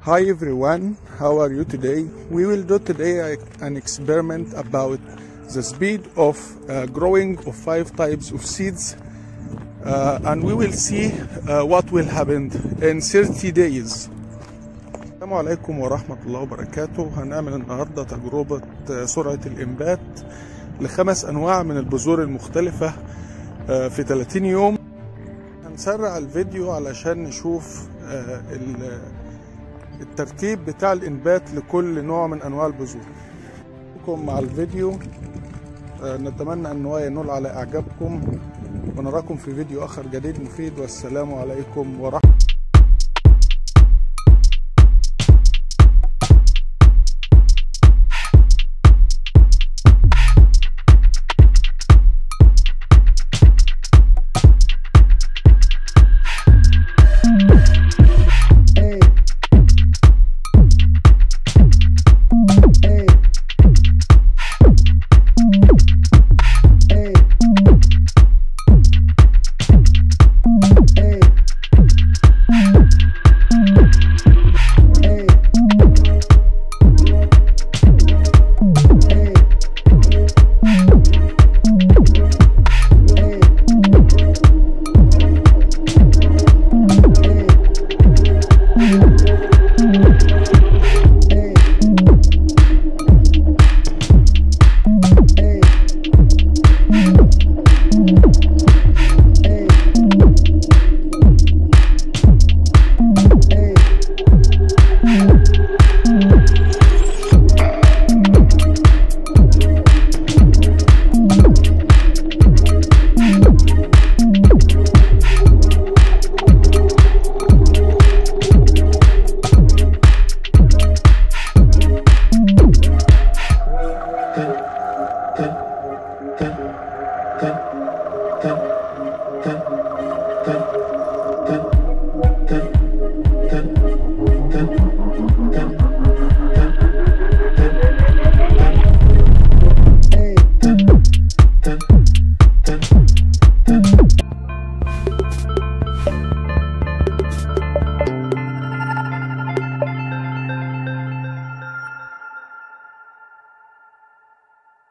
Hi everyone, how are you today? We will do today an experiment about the speed of uh, growing of five types of seeds uh, and we will see uh, what will happen in 30 days. السلام عليكم ورحمة الله وبركاته هنعمل النهاردة تجربة سرعة الإنبات لخمس أنواع من البذور المختلفة في 30 يوم هنسرع الفيديو علشان نشوف الترتيب بتاع الإنبات لكل نوع من أنواع البذور مع الفيديو نتمنى أن هو ينول على إعجابكم ونراكم في فيديو آخر جديد مفيد والسلام عليكم ورحمة